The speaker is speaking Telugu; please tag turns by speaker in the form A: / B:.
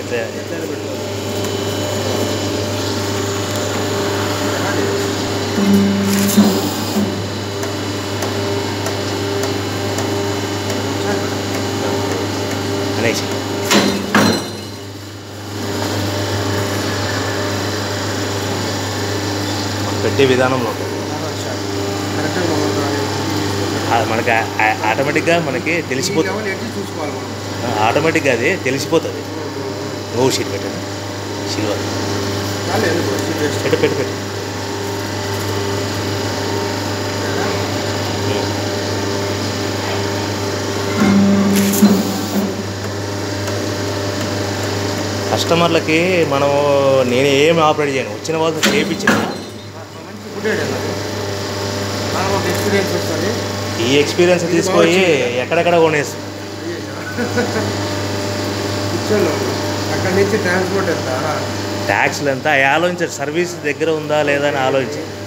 A: ఎట్లా
B: ఎట్లయినా పెట్టుకోవచ్చు
A: అనేసి మనం పెట్టే విధానంలో ఉంటుంది.
B: కరెక్ట్గా మొదలు
A: ఆ, మనకి ఆ- ఆ- ఆటోమేటిక్గా మనకి తెలిసిపోతుంది
B: లెవెల్ ఎట్టి చూసుకోవాలి మనం
A: ఆటోమేటిక్గా అది తెలిసిపోతుంది ఓ షీట్ పెట్టండి సిల్వర్
B: చాలు ఎందుకు వచ్చి వేస్ట్
A: పెట్టు పెట్టు పెట్టు కస్టమర్లకి మనం నేను ఏం ఆపరేట్ చేయను వచ్చిన వాళ్ళతో చేయించిన
B: మంచి ఫుడ్ ఐడియా నాకు నాకు ఒక ఎక్స్పీరియన్స్ వస్తుంది
A: ఈ ఎక్స్పీరియన్స్ తీసుకొని ఎక్కడెక్కడ కొనేస్తాం
B: కూర్చోలో అక్కడి నుంచి ట్రాన్స్పోర్ట్ ఎంత
A: ట్యాక్స్లు ఎంత ఆలోచించారు సర్వీస్ దగ్గర ఉందా లేదా అని ఆలోచించారు